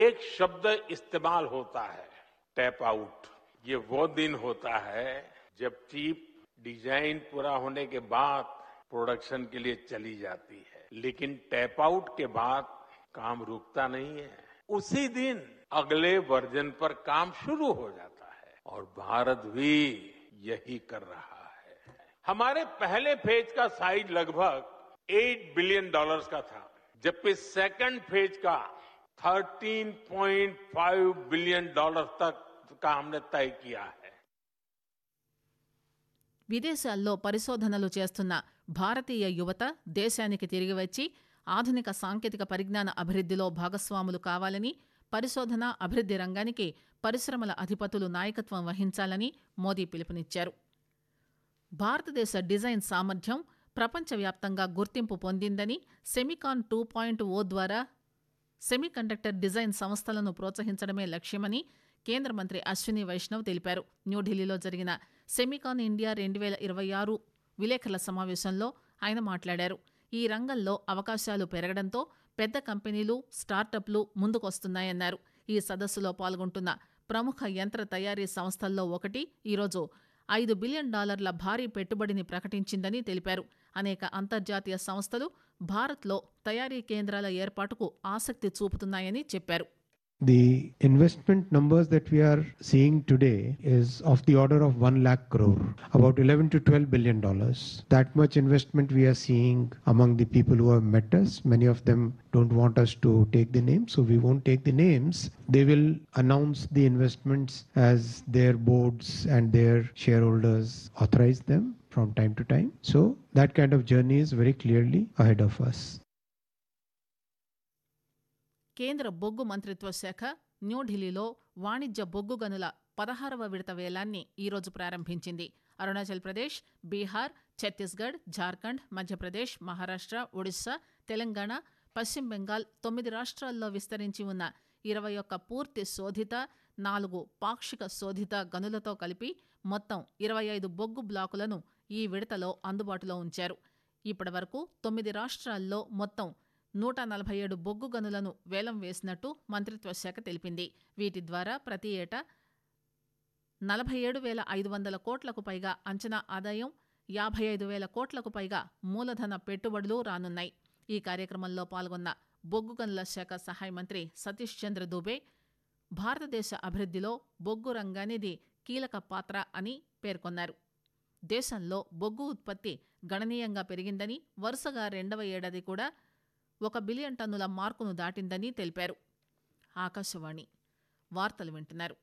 एक शब्द इस्तेमाल होता है टैप आउट ये वो दिन होता है जब चिप डिजाइन पूरा होने के बाद प्रोडक्शन के लिए चली जाती है लेकिन टैप आउट के बाद काम रुकता नहीं है उसी दिन अगले वर्जन पर काम शुरू हो जाता है और भारत भी यही कर रहा है हमारे पहले फेज का साइज लगभग 8 बिलियन डॉलर्स का था जबकि सेकंड फेज का 13.5 बिलियन डॉलर तक का हमने तय किया है విదేశాల్లో పరిశోధనలు చేస్తున్న భారతీయ యువత దేశానికి తిరిగి వచ్చి ఆధునిక సాంకేతిక పరిజ్ఞాన అభివృద్దిలో భాగస్వాములు కావాలని పరిశోధన అభివృద్ది రంగానికి పరిశ్రమల అధిపతులు నాయకత్వం వహించాలని మోదీ పిలుపునిచ్చారు భారతదేశ డిజైన్ సామర్థ్యం ప్రపంచవ్యాప్తంగా గుర్తింపు పొందిందని సెమికాన్ టూ పాయింట్ ఓ ద్వారా సెమీకండక్టర్ డిజైన్ సంస్థలను ప్రోత్సహించడమే లక్ష్యమని కేంద్ర మంత్రి అశ్విని వైష్ణవ్ తెలిపారు న్యూఢిల్లీలో జరిగిన సెమికాన్ ఇండియా రెండు వేల ఇరవై ఆరు విలేకరుల సమావేశంలో ఆయన మాట్లాడారు ఈ రంగంలో అవకాశాలు పెరగడంతో పెద్ద కంపెనీలు స్టార్టప్లు ముందుకొస్తున్నాయన్నారు ఈ సదస్సులో పాల్గొంటున్న ప్రముఖ యంత్ర తయారీ సంస్థల్లో ఒకటి ఈరోజు ఐదు బిలియన్ డాలర్ల భారీ పెట్టుబడిని ప్రకటించిందని తెలిపారు అనేక అంతర్జాతీయ సంస్థలు భారత్లో తయారీ కేంద్రాల ఏర్పాటుకు ఆసక్తి చూపుతున్నాయని చెప్పారు The investment numbers that we are seeing today is of the order of 1 lakh crore, about 11 to 12 billion dollars. That much investment we are seeing among the people who have met us. Many of them don't want us to take the names, so we won't take the names. They will announce the investments as their boards and their shareholders authorize them from time to time. So that kind of journey is very clearly ahead of us. కేంద్ర బొగ్గు మంత్రిత్వ శాఖ న్యూఢిల్లీలో వాణిజ్య బొగ్గు గనుల పదహారవ విడత వేలాన్ని ఈరోజు ప్రారంభించింది అరుణాచల్ ప్రదేశ్ బీహార్ ఛత్తీస్గఢ్ జార్ఖండ్ మధ్యప్రదేశ్ మహారాష్ట్ర ఒడిశా తెలంగాణ పశ్చిమ బెంగాల్ తొమ్మిది రాష్ట్రాల్లో విస్తరించి ఉన్న ఇరవై ఒక్క పూర్తి శోధిత నాలుగు పాక్షిక శోధిత గనులతో కలిపి మొత్తం ఇరవై ఐదు బొగ్గు బ్లాకులను ఈ విడతలో అందుబాటులో ఉంచారు ఇప్పటి వరకు తొమ్మిది రాష్ట్రాల్లో మొత్తం నూట నలభై ఏడు బొగ్గు గనులను వేలం వేసినట్టు మంత్రిత్వ శాఖ తెలిపింది వీటి ద్వారా ప్రతి ఏటా నలభై ఏడు వేల ఐదు వందల కోట్లకు పైగా అంచనా ఆదాయం యాభై ఐదు వేల కోట్లకు పైగా మూలధన పెట్టుబడులు రానున్నాయి ఈ కార్యక్రమంలో పాల్గొన్న బొగ్గు గనుల శాఖ సహాయ మంత్రి సతీష్ చంద్ర దూబే భారతదేశ అభివృద్ధిలో బొగ్గు రంగానిది కీలక పాత్ర అని పేర్కొన్నారు దేశంలో బొగ్గు ఉత్పత్తి గణనీయంగా పెరిగిందని వరుసగా రెండవ ఏడాది కూడా ఒక బిలియన్ టన్నుల మార్కును దాటిందని తెలిపారు ఆకాశవాణి వార్తలు వింటున్నారు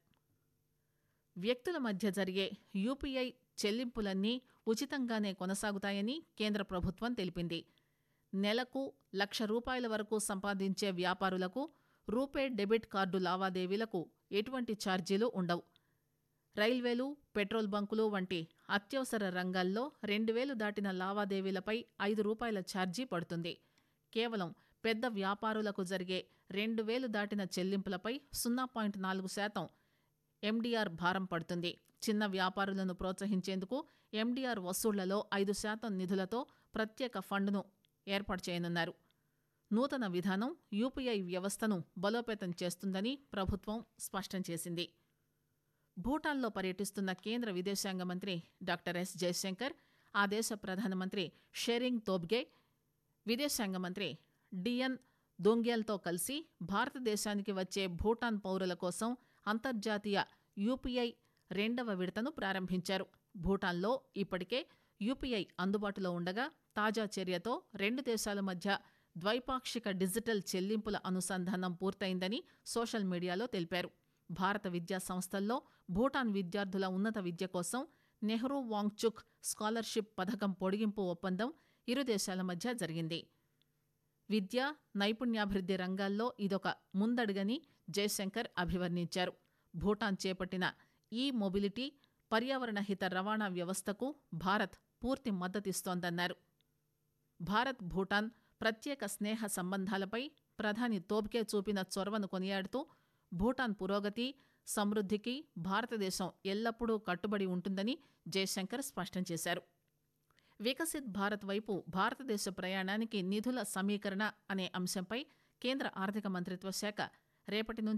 వ్యక్తుల మధ్య జరిగే యూపీఐ చెల్లింపులన్నీ ఉచితంగానే కొనసాగుతాయని కేంద్ర ప్రభుత్వం తెలిపింది నెలకు లక్ష రూపాయల వరకు సంపాదించే వ్యాపారులకు రూపే డెబిట్ కార్డు లావాదేవీలకు ఎటువంటి ఛార్జీలు ఉండవు రైల్వేలు పెట్రోల్ బంకులు వంటి అత్యవసర రంగాల్లో రెండు వేలు దాటిన లావాదేవీలపై ఐదు రూపాయల ఛార్జీ పడుతుంది కేవలం పెద్ద వ్యాపారులకు జరిగే రెండు వేలు దాటిన చెల్లింపులపై సున్నా పాయింట్ నాలుగు శాతం ఎండీఆర్ భారం పడుతుంది చిన్న వ్యాపారులను ప్రోత్సహించేందుకు ఎండీఆర్ వసూళ్లలో ఐదు శాతం నిధులతో ప్రత్యేక ఫండ్ను ఏర్పాటు చేయనున్నారు నూతన విధానం యూపీఐ వ్యవస్థను బలోపేతం చేస్తుందని ప్రభుత్వం స్పష్టం చేసింది భూటాన్లో పర్యటిస్తున్న కేంద్ర విదేశాంగ మంత్రి డాక్టర్ ఎస్ జయశంకర్ ఆ దేశ ప్రధానమంత్రి షెరింగ్ తోబ్గే విదేశాంగ మంత్రి డిఎన్ దోంగ్యాల్తో కలిసి భారతదేశానికి వచ్చే భూటాన్ పౌరుల కోసం అంతర్జాతీయ యూపీఐ రెండవ విడతను ప్రారంభించారు భూటాన్లో ఇప్పటికే యూపీఐ అందుబాటులో ఉండగా తాజా చర్యతో రెండు దేశాల మధ్య ద్వైపాక్షిక డిజిటల్ చెల్లింపుల అనుసంధానం పూర్తయిందని సోషల్ మీడియాలో తెలిపారు భారత విద్యా సంస్థల్లో భూటాన్ విద్యార్థుల ఉన్నత విద్య కోసం నెహ్రూ వాంగ్చుక్ స్కాలర్షిప్ పథకం పొడిగింపు ఒప్పందం ఇరు దేశాల మధ్య జరిగింది విద్య నైపుణ్యాభివృద్ధి రంగాల్లో ఇదొక ముందడుగని జయశంకర్ అభివర్ణించారు భూటాన్ చేపట్టిన ఈ మొబిలిటీ పర్యావరణ హిత రవాణా వ్యవస్థకు భారత్ పూర్తి మద్దతిస్తోందన్నారు భారత్ భూటాన్ ప్రత్యేక స్నేహ సంబంధాలపై ప్రధాని తోబ్కే చూపిన చొరవను కొనియాడుతూ భూటాన్ పురోగతి సమృద్ధికి భారతదేశం ఎల్లప్పుడూ కట్టుబడి ఉంటుందని జయశంకర్ స్పష్టం చేశారు వికసిత్ భారత్ వైపు భారతదేశ ప్రయాణానికి నిధుల సమీకరణ అనే అంశంపై కేంద్ర ఆర్థిక మంత్రిత్వ శాఖ రేపటి